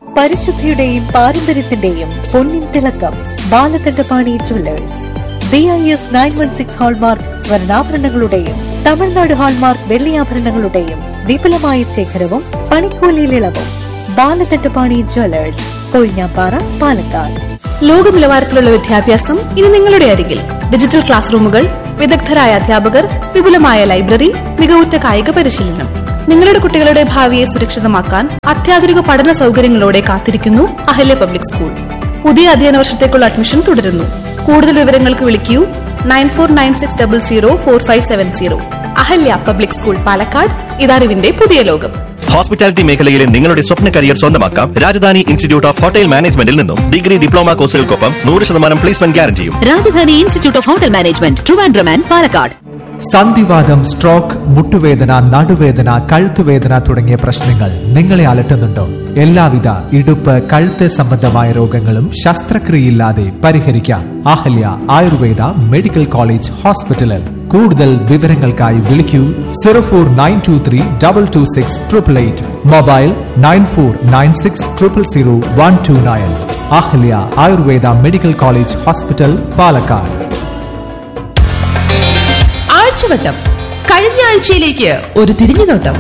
പരിശുദ്ധിയുടെയും പാരമ്പര്യത്തിന്റെയും പൊന്നിൻ തിളക്കം Balakandapani jewellers B I S nine one six hallmark സ്വർണ്ണാഭരണങ്ങളുടെയും തമിഴ്നാട് ഹാൾമാർക്ക് വെള്ളിയാഭരണങ്ങളുടെയും വിപുലമായ ശേഖരവും പണിക്കൂലിയിൽ ഇളവും ബാലകണ്ഠപാണി ജ്വല്ലേഴ്സ് കൊഴിഞ്ഞാപ്പാറ പാലക്കാട് ലോക നിലവാരത്തിലുള്ള വിദ്യാഭ്യാസം ഇനി നിങ്ങളുടെ അരികിൽ ഡിജിറ്റൽ ക്ലാസ് റൂമുകൾ വിദഗ്ധരായ അധ്യാപകർ വിപുലമായ ലൈബ്രറി മികവുറ്റ കായിക പരിശീലനം നിങ്ങളുടെ കുട്ടികളുടെ ഭാവിയെ സുരക്ഷിതമാക്കാൻ അത്യാധുനിക പഠന സൗകര്യങ്ങളോടെ കാത്തിരിക്കുന്നു അഹല്യ പബ്ലിക് സ്കൂൾ പുതിയ അധ്യയന വർഷത്തേക്കുള്ള അഡ്മിഷൻ തുടരുന്നു കൂടുതൽ വിവരങ്ങൾക്ക് വിളിക്കൂ nine four nine six double zero four five seven zero Ahalya public school Palakkad ഇതറിവിന്റെ പുതിയ ലോകം ഹോസ്പിറ്റാലിറ്റി മേഖലയിലെ നിങ്ങളുടെ സ്വപ്ന കരിയർ സ്വന്തമാക്കാം രാജധാനി ഇൻസ്റ്റിറ്റ്യൂട്ട് ഓഫ് ഹോട്ടൽ മാനേജ്മെന്റിൽ നിന്നും ഡിഗ്രി ഡിപ്ലോമ കോഴ്സുകൾക്കൊപ്പം നൂറ് ശതമാനം പ്ലേസ്മെന്റ് ഗ്യാരണ്ടിയും Rajadhani institute of hotel management Trivandrum and Palakkad സന്ധിവാദം സ്ട്രോക്ക് മുട്ടുവേദന നടുവേദന കഴുത്തുവേദന തുടങ്ങിയ പ്രശ്നങ്ങൾ നിങ്ങളെ അലട്ടുന്നുണ്ടോ എല്ലാവിധ ഇടുപ്പ് കഴുത്ത് സംബന്ധമായ രോഗങ്ങളും ശസ്ത്രക്രിയയില്ലാതെ പരിഹരിക്കാം അഹല്യ ആയുർവേദ മെഡിക്കൽ കോളേജ് ഹോസ്പിറ്റലിൽ കൂടുതൽ വിവരങ്ങൾക്കായി വിളിക്കൂ zero four nine two three double two six triple eight mobile nine four nine six triple zero one two nine Ahalya Ayurveda medical college hospital Palakkad ആഴ്ചവട്ടം കഴിഞ്ഞ ആഴ്ചയിലേക്ക് ഒരു തിരിഞ്ഞുനോട്ടം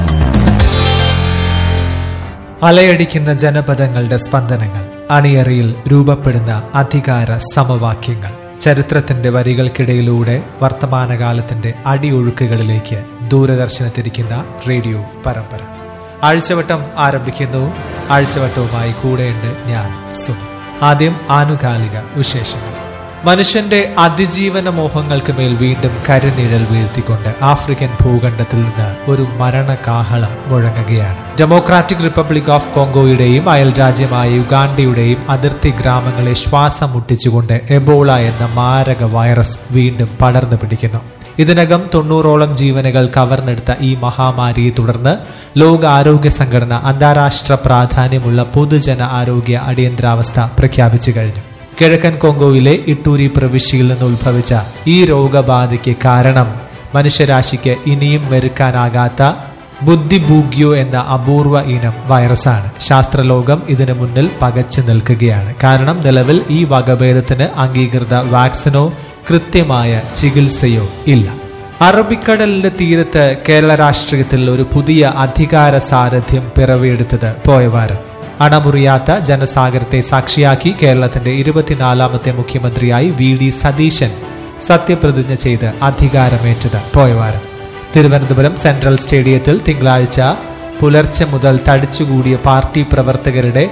അലയടിക്കുന്ന ജനപദങ്ങളുടെ സ്പന്ദനങ്ങൾ അണിയറയിൽ രൂപപ്പെടുന്ന അധികാര സമവാക്യങ്ങൾ ചരിത്രത്തിന്റെ വരികൾക്കിടയിലൂടെ വർത്തമാനകാലത്തിന്റെ അടിയൊഴുക്കുകളിലേക്ക് ദൂരദർശനത്തിരിക്കുന്ന റേഡിയോ പരമ്പര ആഴ്ചവട്ടം ആരംഭിക്കുന്നു ആഴ്ചവട്ടവുമായി കൂടെയുണ്ട് ഞാൻ സുനി ആദ്യം ആനുകാലിക വിശേഷങ്ങൾ മനുഷ്യന്റെ അതിജീവന മോഹങ്ങൾക്ക് മേൽ വീണ്ടും കരുനിഴൽ വീഴ്ത്തിക്കൊണ്ട് ആഫ്രിക്കൻ ഭൂഖണ്ഡത്തിൽ നിന്ന് ഒരു മരണകാഹളം മുഴങ്ങുകയാണ് ഡെമോക്രാറ്റിക് റിപ്പബ്ലിക് ഓഫ് കോങ്കോയുടെയും അയൽ രാജ്യമായ യുഗാണ്ടയുടെയും അതിർത്തി ഗ്രാമങ്ങളെ ശ്വാസം മുട്ടിച്ചുകൊണ്ട് എബോള എന്ന മാരക വൈറസ് വീണ്ടും പടർന്നു പിടിക്കുന്നു ഇതിനകം തൊണ്ണൂറോളം ജീവനുകൾ കവർന്നെടുത്ത ഈ മഹാമാരിയെ തുടർന്ന് ലോക ആരോഗ്യ സംഘടന അന്താരാഷ്ട്ര പ്രാധാന്യമുള്ള പൊതുജന ആരോഗ്യ അടിയന്തരാവസ്ഥ പ്രഖ്യാപിച്ചു കഴിഞ്ഞു കിഴക്കൻ കോങ്കോയിലെ ഇട്ടൂരി പ്രവിശ്യയിൽ നിന്ന് ഉത്ഭവിച്ച ഈ രോഗബാധയ്ക്ക് കാരണം മനുഷ്യരാശിക്ക് ഇനിയും മെരുക്കാനാകാത്ത ബുദ്ധിബൂഗ്യോ എന്ന അപൂർവ ഇനം വൈറസാണ് ശാസ്ത്രലോകം ഇതിനു മുന്നിൽ പകച്ചു നിൽക്കുകയാണ് കാരണം നിലവിൽ ഈ വകഭേദത്തിന് അംഗീകൃത വാക്സിനോ കൃത്യമായ ചികിത്സയോ ഇല്ല അറബിക്കടലിന്റെ തീരത്ത് കേരള രാഷ്ട്രീയത്തിൽ ഒരു പുതിയ അധികാര സാരഥ്യം പിറവിയെടുത്തത് പോയവാരം അണമുറിയാത്ത ജനസാഗരത്തെ സാക്ഷിയാക്കി കേരളത്തിന്റെ ഇരുപത്തിനാലാമത്തെ മുഖ്യമന്ത്രിയായി വി ഡി സതീശൻ സത്യപ്രതിജ്ഞ ചെയ്ത് അധികാരമേറ്റത് പോയവാരം തിരുവനന്തപുരം സെൻട്രൽ സ്റ്റേഡിയത്തിൽ തിങ്കളാഴ്ച പുലർച്ചെ മുതൽ തടിച്ചുകൂടിയ പാർട്ടി പ്രവർത്തകരുടെ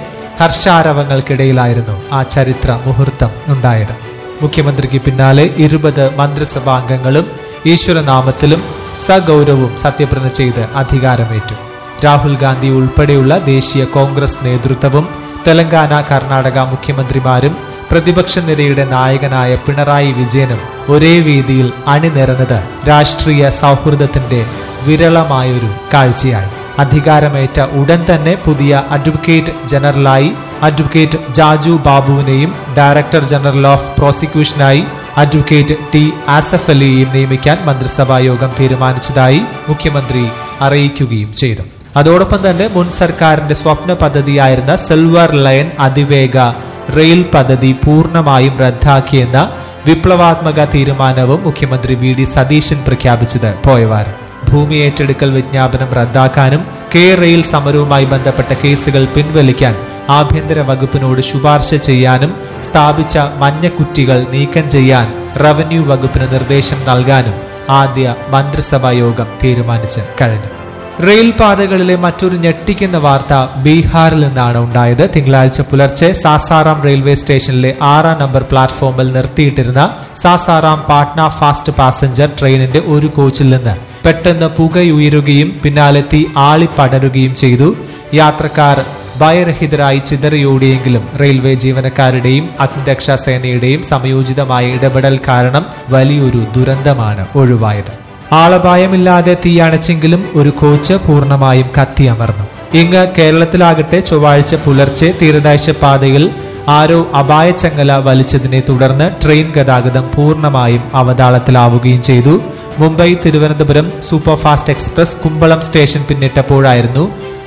ഹർഷാരവങ്ങൾക്കിടയിലായിരുന്നു ആ ചരിത്ര മുഹൂർത്തം ഉണ്ടായത് മുഖ്യമന്ത്രിക്ക് പിന്നാലെ ഇരുപത് മന്ത്രിസഭാംഗങ്ങളും ഈശ്വരനാമത്തിലും സഗൗരവും സത്യപ്രതിജ്ഞ ചെയ്ത് അധികാരമേറ്റു രാഹുൽ ഗാന്ധി ഉൾപ്പെടെയുള്ള ദേശീയ കോൺഗ്രസ് നേതൃത്വവും തെലങ്കാന കർണാടക മുഖ്യമന്ത്രിമാരും പ്രതിപക്ഷ നിരയുടെ നായകനായ പിണറായി വിജയനും ഒരേ വേദിയിൽ അണിനിരന്നത് രാഷ്ട്രീയ സൗഹൃദത്തിന്റെ വിരളമായൊരു കാഴ്ചയായി അധികാരമേറ്റ ഉടൻ തന്നെ പുതിയ അഡ്വക്കേറ്റ് ജനറലായി അഡ്വക്കേറ്റ് ജാജു ബാബുവിനെയും ഡയറക്ടർ ജനറൽ ഓഫ് പ്രോസിക്യൂഷനായി അഡ്വക്കേറ്റ് ടി ആസഫ് അലിയെയും നിയമിക്കാൻ മന്ത്രിസഭാ യോഗം തീരുമാനിച്ചതായി മുഖ്യമന്ത്രി അറിയിക്കുകയും ചെയ്തു അതോടൊപ്പം തന്നെ മുൻ സർക്കാരിന്റെ സ്വപ്ന പദ്ധതിയായിരുന്ന സിൽവർ ലയൻ അതിവേഗ റെയിൽ പദ്ധതി പൂർണ്ണമായും റദ്ദാക്കിയെന്ന വിപ്ലവാത്മക തീരുമാനവും മുഖ്യമന്ത്രി വി ഡി സതീശൻ പ്രഖ്യാപിച്ചത് പോയവാരം ഭൂമി ഏറ്റെടുക്കൽ വിജ്ഞാപനം റദ്ദാക്കാനും കെ റെയിൽ സമരവുമായി ബന്ധപ്പെട്ട കേസുകൾ പിൻവലിക്കാൻ ആഭ്യന്തര വകുപ്പിനോട് ശുപാർശ ചെയ്യാനും സ്ഥാപിച്ച മഞ്ഞക്കുറ്റികൾ നീക്കം ചെയ്യാൻ റവന്യൂ വകുപ്പിന് നിർദ്ദേശം നൽകാനും ആദ്യ മന്ത്രിസഭാ യോഗം തീരുമാനിച്ച് കഴിഞ്ഞു റെയിൽ പാതകളിലെ മറ്റൊരു ഞെട്ടിക്കുന്ന വാർത്ത ബീഹാറിൽ നിന്നാണ് ഉണ്ടായത് തിങ്കളാഴ്ച പുലർച്ചെ സാസാറാം റെയിൽവേ സ്റ്റേഷനിലെ ആറാം നമ്പർ പ്ലാറ്റ്ഫോമിൽ നിർത്തിയിട്ടിരുന്ന സാസാറാം പാട്ന ഫാസ്റ്റ് പാസഞ്ചർ ട്രെയിനിന്റെ ഒരു കോച്ചിൽ നിന്ന് പെട്ടെന്ന് പുകയുയരുകയും പിന്നാലെ തീ ആളിപ്പടരുകയും ചെയ്തു യാത്രക്കാർ ഭയരഹിതരായി ചിതറിയോടിയെങ്കിലും റെയിൽവേ ജീവനക്കാരുടെയും അഗ്നിരക്ഷാ സേനയുടെയും സംയോജിതമായ ഇടപെടൽ കാരണം വലിയൊരു ദുരന്തമാണ് ഒഴിവായത് ആളപായമില്ലാതെ തീയണച്ചെങ്കിലും ഒരു കോച്ച് പൂർണ്ണമായും കത്തിയമർന്നു ഇങ്ങ് കേരളത്തിലാകട്ടെ ചൊവ്വാഴ്ച പുലർച്ചെ തീരദേശ പാതയിൽ ആരോ അപായച്ചങ്ങല വലിച്ചതിനെ തുടർന്ന് ട്രെയിൻ ഗതാഗതം പൂർണ്ണമായും അവതാളത്തിലാവുകയും ചെയ്തു Mumbai Thiruvananthapuram superfast express Kumbalam station പിന്നിട്ടപ്പോഴായിരുന്നു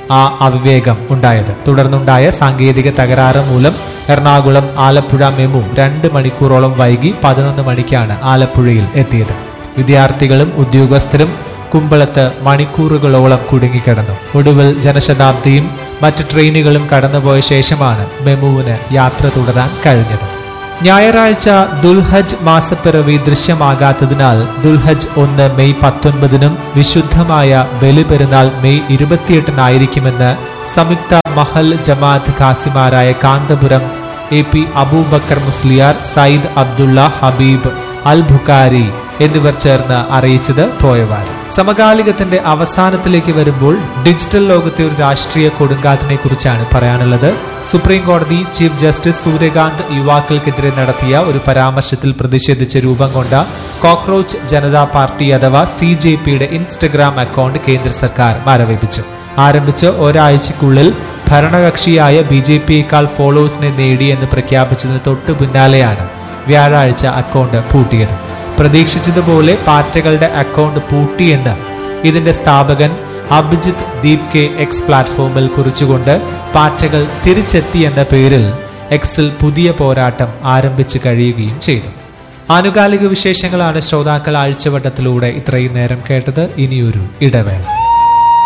ആ അവിവേകം ഉണ്ടായത് തുടർന്നുണ്ടായ സാങ്കേതിക തകരാറ് മൂലം എറണാകുളം ആലപ്പുഴ മെമു രണ്ട് മണിക്കൂറോളം വൈകി പതിനൊന്ന് മണിക്കാണ് ആലപ്പുഴയിൽ എത്തിയത് വിദ്യാർത്ഥികളും ഉദ്യോഗസ്ഥരും കുമ്പളത്ത് മണിക്കൂറുകളോളം കുടുങ്ങിക്കിടന്നു ഒടുവിൽ ജനശതാബ്ദിയും മറ്റ് ട്രെയിനുകളും കടന്നുപോയ ശേഷമാണ് മെമുവിന് യാത്ര തുടരാൻ കഴിഞ്ഞത് ഞായറാഴ്ച ദുൽഹജ് മാസപ്പിറവി ദൃശ്യമാകാത്തതിനാൽ ദുൽഹജ് ഒന്ന് മെയ് പത്തൊൻപതിനും വിശുദ്ധമായ ബലിപെരുന്നാൾ മെയ് ഇരുപത്തിയെട്ടിനായിരിക്കുമെന്ന് സംയുക്ത മഹൽ ജമാഅത്ത് ഖാസിമാരായ കാന്തപുരം എ പി അബൂബക്കർ മുസ്ലിയാർ സയ്യിദ് അബ്ദുള്ള ഹബീബ് അൽ ബുഖാരി എന്നിവർ ചേർന്ന് അറിയിച്ചത് പോയവാർ സമകാലികത്തിന്റെ അവസാനത്തിലേക്ക് വരുമ്പോൾ ഡിജിറ്റൽ ലോകത്തെ ഒരു രാഷ്ട്രീയ കൊടുങ്കാറ്റിനെ കുറിച്ചാണ് പറയാനുള്ളത് സുപ്രീം കോടതി ചീഫ് ജസ്റ്റിസ് സൂര്യകാന്ത് യുവാക്കൾക്കെതിരെ നടത്തിയ ഒരു പരാമർശത്തിൽ പ്രതിഷേധിച്ച് രൂപം കൊണ്ട കോക്രോച്ച് ജനതാ പാർട്ടി അഥവാ സി ജെ പിയുടെ ഇൻസ്റ്റഗ്രാം അക്കൗണ്ട് കേന്ദ്ര സർക്കാർ മരവിപ്പിച്ചു ആരംഭിച്ച് ഒരാഴ്ചക്കുള്ളിൽ ഭരണകക്ഷിയായ ബി ജെ പിയേക്കാൾ ഫോളോവേഴ്സിനെ നേടി എന്ന് പ്രഖ്യാപിച്ചതിന് തൊട്ടു പിന്നാലെയാണ് വ്യാഴാഴ്ച അക്കൗണ്ട് പൂട്ടിയത് പ്രതീക്ഷിച്ചതുപോലെ പാറ്റകളുടെ അക്കൗണ്ട് പൂട്ടിയെന്ന് ഇതിന്റെ സ്ഥാപകൻ അഭിജിത്ത് ദീപ് കെ എക്സ് പ്ലാറ്റ്ഫോമിൽ കുറിച്ചുകൊണ്ട് പാറ്റകൾ തിരിച്ചെത്തി എന്ന പേരിൽ എക്സിൽ പുതിയ പോരാട്ടം ആരംഭിച്ചു കഴിയുകയും ചെയ്തു ആനുകാലിക വിശേഷങ്ങളാണ് ശ്രോതാക്കൾ ആഴ്ചവട്ടത്തിലൂടെ ഇത്രയും നേരം കേട്ടത് ഇനിയൊരു ഇടവേള